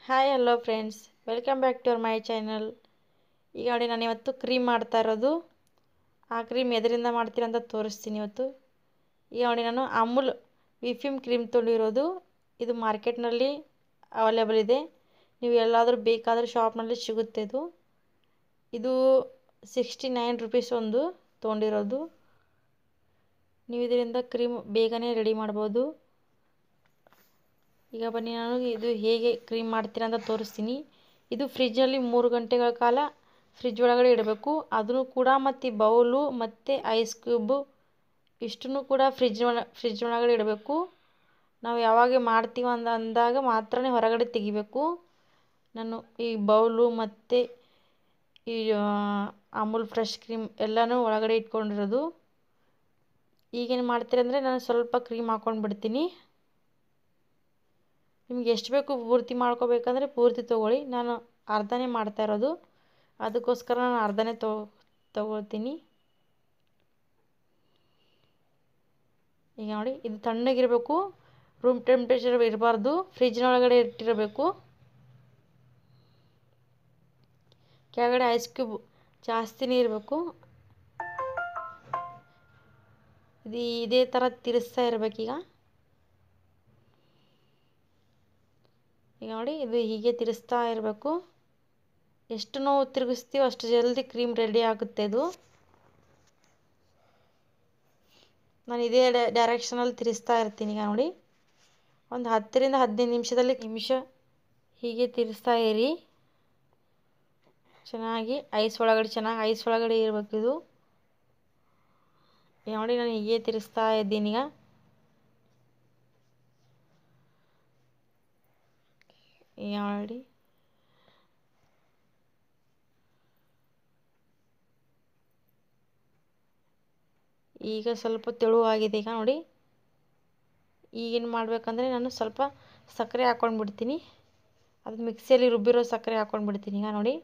hi hello friends welcome back to our my channel ಈಗ ನೋಡಿ ನಾನು ಇವತ್ತು ಕ್ರೀಮ್ ಮಾಡ್ತಾ ಇರೋದು ಆ ಕ್ರೀಮ್ ಎದರಿಂದ ಮಾಡ್ತೀನಿ ಅಂತ ತೋರಿಸ್ತೀನಿ ಇವತ್ತು ಈಗ ನೋಡಿ ನಾನು ಅಮೂಲ್ ವಿಫಿಮ್ ಕ್ರೀಮ್ ತೊಗೊಂಡಿರೋದು ಇದು ಮಾರ್ಕೆಟ್ನಲ್ಲಿ ಅವೈಲೇಬಲ್ ಇದೆ ನೀವು ಎಲ್ಲಾದರೂ ಬೇಕಾದರೆ ಶಾಪ್ನಲ್ಲಿ ಸಿಗುತ್ತೆ ಇದು ಇದು ಸಿಕ್ಸ್ಟಿ ನೈನ್ ರುಪೀಸ್ ಒಂದು ತೊಗೊಂಡಿರೋದು ನೀವು ಇದರಿಂದ ಕ್ರೀಮ್ ಬೇಗನೆ ರೆಡಿ ಮಾಡ್ಬೋದು ಈಗ ಬನ್ನಿ ನಾನು ಇದು ಹೇಗೆ ಕ್ರೀಮ್ ಮಾಡ್ತೀರಾ ಅಂತ ತೋರಿಸ್ತೀನಿ ಇದು ಫ್ರಿಜ್ಜಲ್ಲಿ ಮೂರು ಗಂಟೆಗಳ ಕಾಲ ಫ್ರಿಜ್ ಒಳಗಡೆ ಇಡಬೇಕು ಅದನ್ನು ಕೂಡ ಮತ್ತು ಬೌಲು ಮತ್ತು ಐಸ್ ಕ್ಯೂಬು ಇಷ್ಟನ್ನು ಕೂಡ ಫ್ರಿಜ್ ಒಳ ಫ್ರಿಜ್ ಒಳಗಡೆ ಇಡಬೇಕು ನಾವು ಯಾವಾಗ ಮಾಡ್ತೀವಿ ಅಂದ ಅಂದಾಗ ಮಾತ್ರ ಹೊರಗಡೆ ತೆಗಿಬೇಕು ನಾನು ಈ ಬೌಲು ಮತ್ತು ಈ ಅಮೂಲ್ ಫ್ರೆಶ್ ಕ್ರೀಮ್ ಎಲ್ಲನೂ ಒಳಗಡೆ ಇಟ್ಕೊಂಡಿರೋದು ಈಗೇನು ಮಾಡ್ತೀರಿ ಅಂದರೆ ನಾನು ಸ್ವಲ್ಪ ಕ್ರೀಮ್ ಹಾಕ್ಕೊಂಡು ಬಿಡ್ತೀನಿ ನಿಮ್ಗೆ ಎಷ್ಟು ಬೇಕು ಪೂರ್ತಿ ಮಾಡ್ಕೋಬೇಕಂದ್ರೆ ಪೂರ್ತಿ ತೊಗೊಳ್ಳಿ ನಾನು ಅರ್ಧನೇ ಮಾಡ್ತಾ ಇರೋದು ಅದಕ್ಕೋಸ್ಕರ ನಾನು ಅರ್ಧನೇ ತೊ ತೊಗೊಳ್ತೀನಿ ಈಗ ನೋಡಿ ಇದು ತಣ್ಣಗಿರಬೇಕು ರೂಮ್ ಟೆಂಪ್ರೇಚರ್ ಇರಬಾರ್ದು ಫ್ರಿಜ್ನ ಒಳಗಡೆ ಇಟ್ಟಿರಬೇಕು ಕೆಳಗಡೆ ಐಸ್ ಕ್ಯೂಬ್ ಜಾಸ್ತಿನೇ ಇರಬೇಕು ಇದು ಇದೇ ಥರ ತಿರ್ಸ್ತಾ ಇರಬೇಕೀಗ ಈಗ ನೋಡಿ ಇದು ಹೀಗೆ ತಿರ್ಸ್ತಾ ಇರಬೇಕು ಎಷ್ಟು ನಾವು ತಿರುಗಿಸ್ತೀವೋ ಅಷ್ಟು ಜಲ್ದಿ ಕ್ರೀಮ್ ರೆಡಿ ಆಗುತ್ತೆ ಇದು ನಾನು ಇದೇ ಡೈರೆಕ್ಷನಲ್ಲಿ ತಿರ್ಸ್ತಾ ಇರ್ತೀನಿ ಈಗ ನೋಡಿ ಒಂದು ಹತ್ತರಿಂದ ಹದಿನೈದು ನಿಮಿಷದಲ್ಲಿ ನಿಮಿಷ ಹೀಗೆ ತಿರ್ಸ್ತಾ ಇರಿ ಚೆನ್ನಾಗಿ ಐಸ್ ಒಳಗಡೆ ಚೆನ್ನಾಗಿ ಐಸ್ ಒಳಗಡೆ ಇರಬೇಕು ಇದು ನೋಡಿ ನಾನು ಹೀಗೆ ತಿರ್ಸ್ತಾ ಇದ್ದೀನಿ ಈಗ ಈಗ ನೋಡಿ ಈಗ ಸ್ವಲ್ಪ ತೆಳುವಾಗಿದೆ ಈಗ ನೋಡಿ ಈಗೇನು ಮಾಡಬೇಕಂದ್ರೆ ನಾನು ಸ್ವಲ್ಪ ಸಕ್ಕರೆ ಹಾಕ್ಕೊಂಡು ಬಿಡ್ತೀನಿ ಅದು ಮಿಕ್ಸಿಯಲ್ಲಿ ರುಬ್ಬಿರೋ ಸಕ್ಕರೆ ಹಾಕ್ಕೊಂಡು ಬಿಡ್ತೀನಿ ಈಗ ನೋಡಿ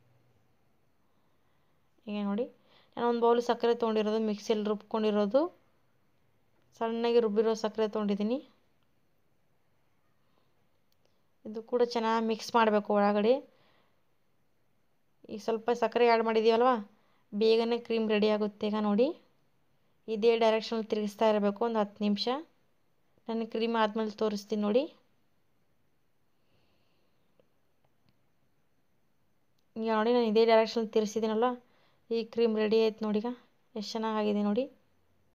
ಈಗ ನೋಡಿ ನಾನು ಒಂದು ಬೌಲ್ ಸಕ್ಕರೆ ತೊಗೊಂಡಿರೋದು ಮಿಕ್ಸಿಯಲ್ಲಿ ರುಬ್ಕೊಂಡಿರೋದು ಸಣ್ಣಗೆ ರುಬ್ಬಿರೋ ಸಕ್ಕರೆ ತೊಗೊಂಡಿದ್ದೀನಿ ಇದು ಕೂಡ ಚೆನ್ನಾಗಿ ಮಿಕ್ಸ್ ಮಾಡಬೇಕು ಒಳಗಡೆ ಈಗ ಸ್ವಲ್ಪ ಸಕ್ಕರೆ ಆ್ಯಡ್ ಮಾಡಿದ್ದೀವಲ್ವ ಬೇಗನೆ ಕ್ರೀಮ್ ರೆಡಿ ಆಗುತ್ತೆ ಈಗ ನೋಡಿ ಇದೇ ಡೈರೆಕ್ಷನಲ್ಲಿ ತಿರುಗಿಸ್ತಾ ಇರಬೇಕು ಒಂದು ಹತ್ತು ನಿಮಿಷ ನಾನು ಕ್ರೀಮ್ ಆದಮೇಲೆ ತೋರಿಸ್ತೀನಿ ನೋಡಿ ಈಗ ನೋಡಿ ನಾನು ಇದೇ ಡೈರೆಕ್ಷನಲ್ಲಿ ತಿರ್ಸಿದ್ದೀನಲ್ಲ ಈ ಕ್ರೀಮ್ ರೆಡಿ ಆಯ್ತು ನೋಡಿ ಈಗ ಎಷ್ಟು ಚೆನ್ನಾಗಾಗಿದೆ ನೋಡಿ